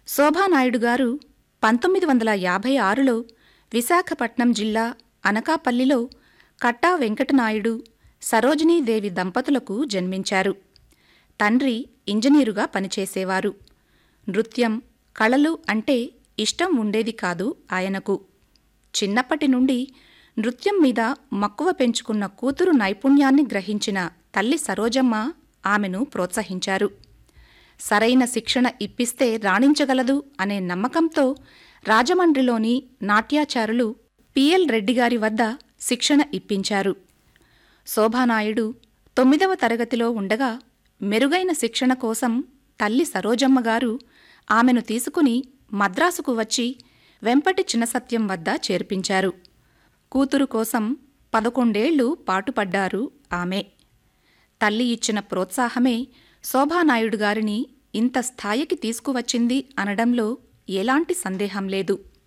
శోభానాయుడు గారు పంతొమ్మిది వందల యాభై ఆరులో విశాఖపట్నం జిల్లా అనకాపల్లిలో కట్టా వెంకటనాయుడు సరోజినీదేవి దంపతులకు జన్మించారు తండ్రి ఇంజనీరుగా పనిచేసేవారు నృత్యం కళలు అంటే ఇష్టం ఉండేది కాదు ఆయనకు చిన్నప్పటి నుండి నృత్యం మీద మక్కువ పెంచుకున్న కూతురు నైపుణ్యాన్ని గ్రహించిన తల్లి సరోజమ్మ ఆమెను ప్రోత్సహించారు సరైన శిక్షణ ఇప్పిస్తే రాణించగలదు అనే నమ్మకంతో రాజమండ్రిలోని నాట్యాచారులు పిఎల్ రెడ్డిగారి వద్ద శిక్షణ ఇప్పించారు శోభానాయుడు తొమ్మిదవ తరగతిలో ఉండగా మెరుగైన శిక్షణ కోసం తల్లి సరోజమ్మ గారు ఆమెను తీసుకుని మద్రాసుకు వచ్చి వెంపటి చిన్నసత్యం వద్ద చేర్పించారు కూతురు కోసం పదకొండేళ్లు పాటుపడ్డారు ఆమె తల్లి ఇచ్చిన ప్రోత్సాహమే శోభానాయుడు గారిని ఇంత స్థాయికి తీసుకువచ్చింది అనడంలో ఎలాంటి సందేహం లేదు